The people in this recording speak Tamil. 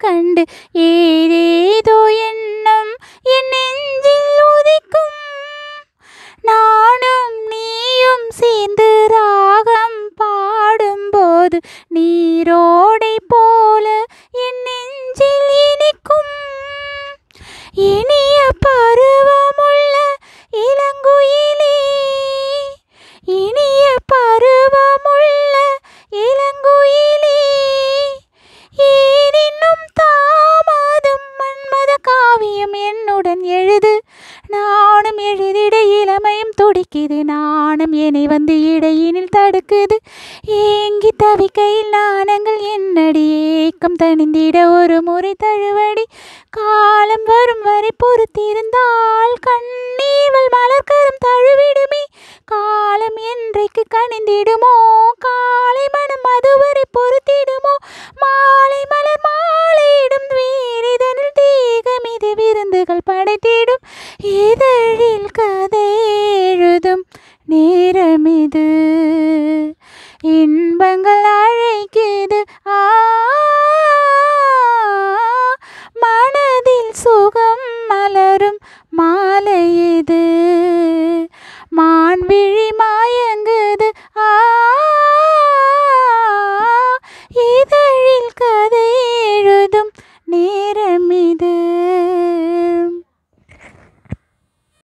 கண்டு ஏதேதோ எண்ணம் என் நெஞ்சில் உதிக்கும் நானும் நீயும் சேர்ந்து ராகம் பாடும்போது நீரோடை போல என் நெஞ்சில் இனிக்கும் இனிய பருவமுள்ள இளங்குயிலே இனிய பருவமுள்ள இளங்குயிலே ஏனின்னும் தாமதம் மன்மத காவியம் என்னுடன் எழுது நானும் எழுதிட இளமையும் துடிக்குது நானும் என்னை வந்து இடையினில் தடுக்குது ஏங்கி தவிக்கையில் நாணங்கள் என்னடி ஏக்கம் தணிந்திட ஒரு முறை தழுவடி காலம் வரும் வரை பொறுத்திருந்தால் கண்ணீவல் மலர்கரம் தழுவிடுமே காலம் என்றைக்கு கனிந்திடுமோ காலை மனம் அதுவரை பொறுத்திடுமோ மாலை மலர் மாலையிடும் வேறிதனில் தீகம் இது விருந்துகள் படைத்திடும் இதழில் கதை எழுதும் நேரம் இது இன்பங்கள் அழைக்குது